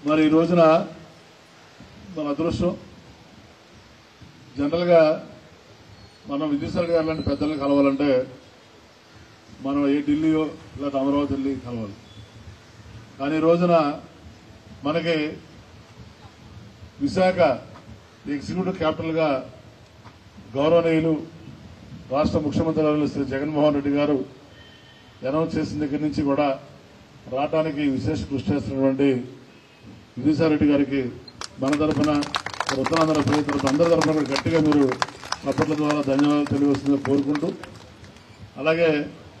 మరి ఈ రోజున మన అదృష్టం జనరల్గా మనం విద్యాసాగర్ గారు లాంటి పెద్దల్ని కలవాలంటే మనం ఏ ఢిల్లీయో లేదా అమరావతి వెళ్ళి కలవాలి కానీ ఈ రోజున మనకి విశాఖ ఎగ్జిక్యూటివ్ క్యాపిటల్ గా గౌరవనీయులు రాష్ట్ర ముఖ్యమంత్రి వర్యులు శ్రీ జగన్మోహన్ రెడ్డి గారు అనౌన్స్ చేసిన దగ్గర నుంచి కూడా రావడానికి విశేష కృషి చేస్తున్నటువంటి విజయసాయిరెడ్డి గారికి మన తరఫున ఉత్తరాంధ్ర ప్రజల తరఫున అందరి తరఫున కూడా గట్టిగా మీరు చప్పట్ల ద్వారా ధన్యవాదాలు తెలియవస్తుందని కోరుకుంటూ అలాగే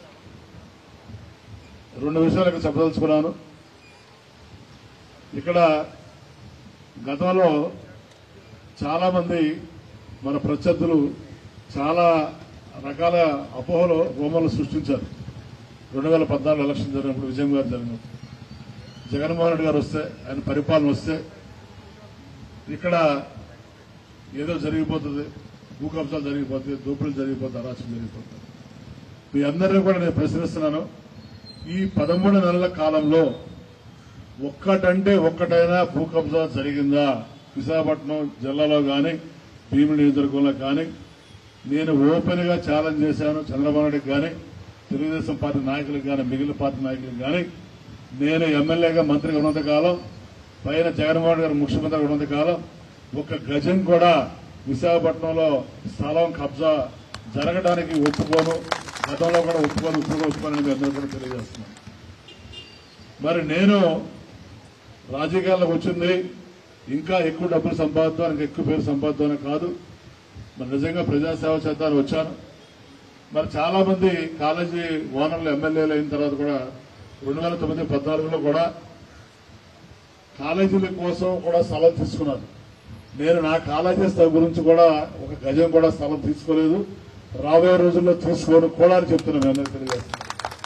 రెండు విషయాలు ఇక్కడ చెప్పదలుచుకున్నాను ఇక్కడ గతంలో చాలా మంది మన ప్రత్యర్థులు చాలా రకాల అపోహలు రోమలు సృష్టించారు రెండు వేల పద్నాలుగు ఎలక్షన్ జరిగినప్పుడు విజయం గారు జరిగినప్పుడు జగన్మోహన్ రెడ్డి గారు వస్తే ఆయన పరిపాలన వస్తే ఇక్కడ ఏదో జరిగిపోతుంది భూ కబ్జాలు జరిగిపోతుంది దోపిడీలు జరిగిపోతుంది అరాచకం జరిగిపోతుంది మీ అందరినీ కూడా నేను ప్రశ్నిస్తున్నాను ఈ పదమూడు నెలల కాలంలో ఒక్కటంటే ఒక్కటైనా భూ కబ్జా జరిగిందా విశాఖపట్నం జిల్లాలో గాని భీముడి నియోజకవర్గంలో కానీ నేను ఓపెన్ గా ఛాలెంజ్ చేశాను చంద్రబాబు నాయుడుకి కానీ తెలుగుదేశం పార్టీ నాయకులకు కానీ మిగిలిన పార్టీ నాయకులకు కానీ నేను ఎమ్మెల్యేగా మంత్రిగా ఉన్నంత కాలం పైన జగన్మోహన్ గారు ముఖ్యమంత్రిగా ఉన్నంత కాలం ఒక గజం కూడా విశాఖపట్నంలో స్థలం కబ్జా జరగడానికి ఒప్పుకోను గతంలో కూడా ఒప్పుకోను ఇప్పుడు ఒప్పుకోనని మీ అందరూ కూడా తెలియజేస్తున్నాను మరి నేను రాజకీయాల్లోకి వచ్చింది ఇంకా ఎక్కువ డబ్బులు సంపాదిద్దాం ఎక్కువ పేరు సంపాదిద్దాం కాదు మరి నిజంగా ప్రజాసేవ చేద్దామని వచ్చాను మరి చాలా మంది కాలేజీ ఓనర్లు ఎమ్మెల్యేలు అయిన తర్వాత కూడా రెండు వేల తొమ్మిది పద్నాలుగులో కూడా కాలేజీల కోసం కూడా స్థలం తీసుకున్నాను నేను నా కాలేజీ స్థలం గురించి కూడా ఒక గజం కూడా స్థలం తీసుకోలేదు రాబోయే రోజుల్లో తీసుకోను కూడా అని చెప్తున్నాను మీ అందరికీ తెలియజేస్తున్నాను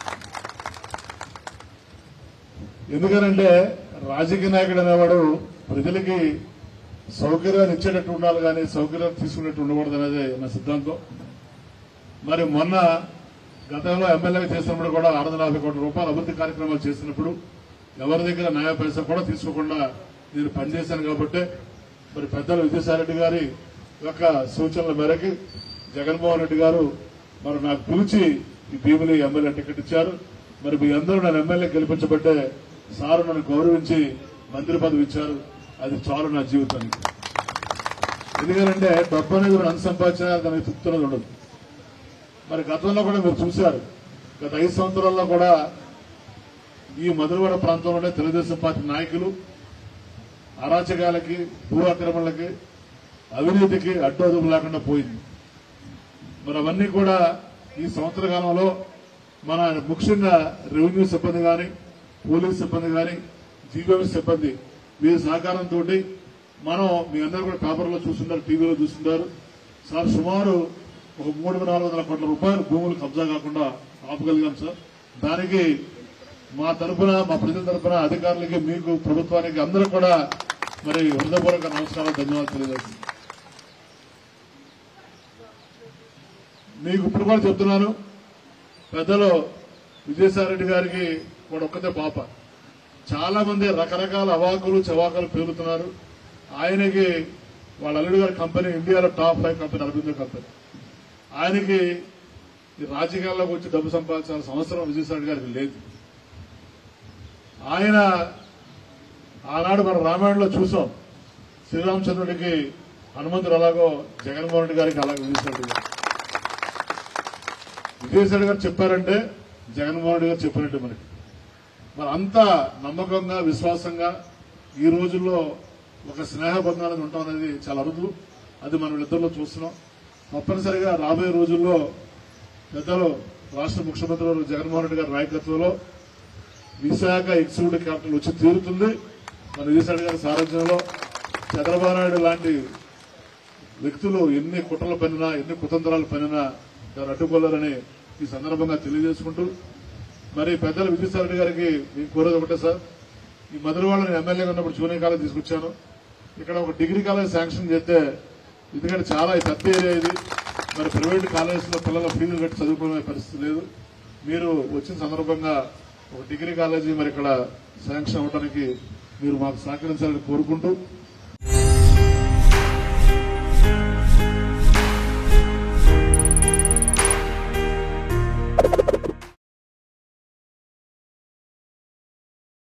ఎందుకనంటే రాజకీయ నాయకుడు అనేవాడు ప్రజలకి సౌకర్యాలు ఇచ్చేటట్టు ఉండాలి కానీ సౌకర్యాలు తీసుకునేట్టు ఉండకూడదు అనేది నా సిద్ధాంతం మరి మొన్న గతంలో ఎమ్మెల్యేగా చేసినప్పుడు కూడా ఆరు వందల యాభై కోట్ల రూపాయల అభివృద్ధి కార్యక్రమాలు చేసినప్పుడు ఎవరి దగ్గర న్యాయ పైసా కూడా తీసుకోకుండా నేను పనిచేశాను కాబట్టి మరి పెద్దలు విజయసాయిరెడ్డి గారి యొక్క సూచనల మేరకు జగన్మోహన్ రెడ్డి గారు మరి నాకు పిలిచి ఈ భీమిలి ఎమ్మెల్యే టికెట్ ఇచ్చారు మరి మీ అందరూ నన్ను ఎమ్మెల్యే గెలిపించబట్టే సారు నన్ను గౌరవించి మంత్రి పదవి ఇచ్చారు అది చాలు నా జీవితానికి ఎందుకంటే డబ్బు అనేది మనం ఎంత సంపాదించినా దానికి తృప్తున్నది ఉండదు మరి గతంలో కూడా మీరు చూశారు గత ఐదు సంవత్సరాల్లో కూడా ఈ మధురవాడ ప్రాంతంలోనే తెలుగుదేశం పార్టీ నాయకులు అరాచకాలకి భూ ఆక్రమణలకి అవినీతికి అడ్డోదుపు లేకుండా పోయింది మరి అవన్నీ కూడా ఈ సంవత్సర కాలంలో మన ముఖ్యంగా రెవెన్యూ సిబ్బంది కానీ పోలీస్ సిబ్బంది కానీ జీవీ సిబ్బంది వీరి సహకారంతో మనం మీ అందరూ కూడా పేపర్లో చూస్తుంటారు టీవీలో చూస్తుంటారు సార్ సుమారు ఒక మూడు నాలుగు వందల కోట్ల రూపాయలు భూములు కబ్జా కాకుండా ఆపగలిగాం సార్ దానికి మా తరపున మా ప్రజల తరపున అధికారులకి మీకు ప్రభుత్వానికి అందరూ కూడా మరి హృదయపూర్వక నమస్కారాలు ధన్యవాదాలు తెలియజేస్తుంది మీకు ఇప్పుడు కూడా చెప్తున్నాను పెద్దలు విజయసాయిరెడ్డి గారికి కూడా ఒక్కతే పాప చాలా మంది రకరకాల అవాకులు చవాకులు పేరుతున్నారు ఆయనకి వాళ్ళ అల్లుడు గారి కంపెనీ ఇండియాలో top five company Aurobindo company ఆయనకి ఈ రాజకీయాల్లోకి వచ్చి డబ్బు సంపాదించాల్సిన అవసరం విజయసాయి గారికి లేదు ఆయన ఆనాడు మన రామాయణంలో చూసాం శ్రీరామచంద్రుడికి హనుమంతుడు అలాగో జగన్మోహన్ రెడ్డి గారికి అలాగే విజయసాయి గారు విజయసాయి గారు చెప్పారంటే జగన్మోహన్ రెడ్డి గారు చెప్పినట్టు మనకి మరి అంత నమ్మకంగా విశ్వాసంగా ఈ రోజుల్లో ఒక స్నేహబంధాలను ఉండటం అనేది చాలా అరుదు అది మనం ఇద్దరిలో చూస్తున్నాం తప్పనిసరిగా రాబోయే రోజుల్లో పెద్దలు రాష్ట్ర ముఖ్యమంత్రి వారు జగన్మోహన్ రెడ్డి గారి నాయకత్వంలో విశాఖ ఎగ్జిక్యూటివ్ క్యాపిటల్ వచ్చి తీరుతుంది మన విజయసాయి గారి సారథ్యంలో చంద్రబాబు నాయుడు లాంటి వ్యక్తులు ఎన్ని కుట్రలు పనినా ఎన్ని కుతంత్రాలు పనినా దాన్ని అడ్డుకోలేరని ఈ సందర్భంగా తెలియజేసుకుంటూ మరి పెద్దలు విజయసాయి రెడ్డి గారికి మీకు కోరేది ఒకటే సార్ ఈ మధురవాళ్ళని ఎమ్మెల్యేగా ఉన్నప్పుడు జూనియర్ కాలేజ్ తీసుకొచ్చాను ఇక్కడ ఒక డిగ్రీ కాలేజ్ శాంక్షన్ చేస్తే ఎందుకంటే చాలా పెద్ద ఏరియా ఇది మరి ప్రైవేట్ కాలేజీలో పిల్లల ఫీజులు కట్టి చదువుకునే పరిస్థితి లేదు మీరు వచ్చిన సందర్భంగా ఒక డిగ్రీ కాలేజీ మరి ఇక్కడ శాంక్షన్ అవ్వడానికి మీరు మాకు సహకరించాలని కోరుకుంటూ